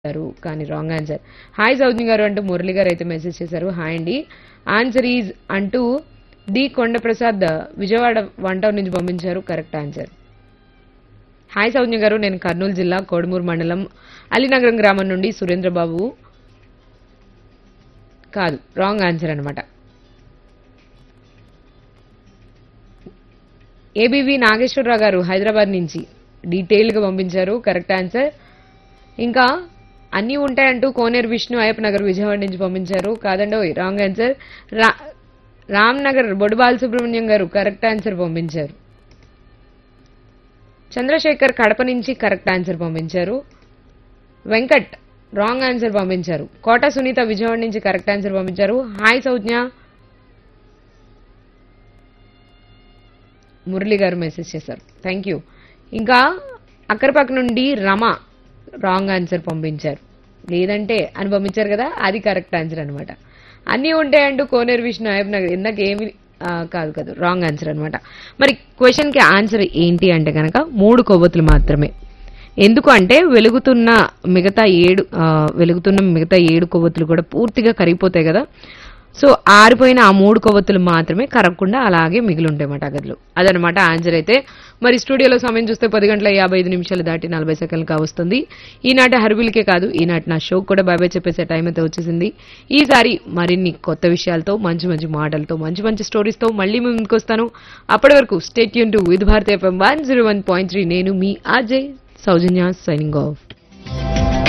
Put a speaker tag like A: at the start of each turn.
A: చేశారు కానీ wrong answer hi సౌజ్ఞ గారు అంటూ మురళి గారు అయితే మెసేజ్ చేశారు హాయ్ అండి ఆన్సర్ ఈజ్ అంటూ D Kondaprasad Vijayawada one town నుంచి పంపించారు కరెక్ట్ ఆన్సర్ హాయ్ సౌజ్ఞ గారు నేను కర్నూలు జిల్లా కోడుమూరు మండలం అలీనగరం గ్రామం నుండి సురేంద్రబాబు కాదు రాంగ్ ఆన్సర్ అనమాట ఏబీవి నాగేశ్వరరావు గారు హైదరాబాద్ నుంచి డీటెయిల్గా పంపించారు కరెక్ట్ ఆన్సర్ ఇంకా అన్నీ ఉంటాయంటూ కోనేరు విష్ణు అయ్యప్ప నగర్ విజయవాడ నుంచి పంపించారు కాదండి ఓయ్ రాంగ్ ఆన్సర్ రా రామ్ నగర్ బొడు బాలసుబ్రహ్మణ్యం గారు కరెక్ట్ ఆన్సర్ పంపించారు చంద్రశేఖర్ కడప నుంచి కరెక్ట్ ఆన్సర్ పంపించారు వెంకట్ రాంగ్ ఆన్సర్ పంపించారు కోట సునీత విజయవాడ నుంచి కరెక్ట్ ఆన్సర్ పంపించారు హాయ్ సౌజ్ఞ మురళి గారు మెసేజ్ చేశారు థ్యాంక్ యూ ఇంకా అక్కరపక్క నుండి రమ రాంగ్ ఆన్సర్ పంపించారు లేదంటే అని పంపించారు కదా అది కరెక్ట్ ఆన్సర్ అనమాట అన్నీ ఉంటాయంటూ కోనేరు విష్ణు అయ్యప్ప నగర్ ఇందాక ఏమి ఆ, కాదు కాదు రాంగ్ ఆన్సర్ అనమాట మరి క్వశ్చన్ కి ఆన్సర్ ఏంటి అంటే కనుక మూడు కొవ్వొత్తులు మాత్రమే ఎందుకు అంటే వెలుగుతున్న మిగతా ఏడు ఆ, వెలుగుతున్న మిగతా ఏడు కొవ్వొత్తులు కూడా పూర్తిగా కరిగిపోతాయి కదా సో ఆరిపోయిన ఆ మూడు కొవ్వొత్తులు మాత్రమే కరగకుండా అలాగే మిగిలి ఉంటాయన్నమాట ఆ గదిలో అదనమాట ఆన్సర్ అయితే మరి స్టూడియోలో సమయం చూస్తే పది గంటల యాభై ఐదు నిమిషాలు దాటి నలభై సెకండ్లు కావస్తుంది ఈనాటి హర్బిల్కే కాదు ఈనాటి నా షో కూడా బాబాయ్ చెప్పేసే టైం అయితే వచ్చేసింది ఈసారి మరిన్ని కొత్త విషయాలతో మంచి మంచి మాటలతో మంచి మంచి స్టోరీస్తో మళ్ళీ మీ ముందుకు వస్తాను అప్పటి వరకు స్టేట్ యూన్ to with Bharat FM one zero one point three నేను మీ అజయ్ సౌజన్య సైనింగ్ ఆఫ్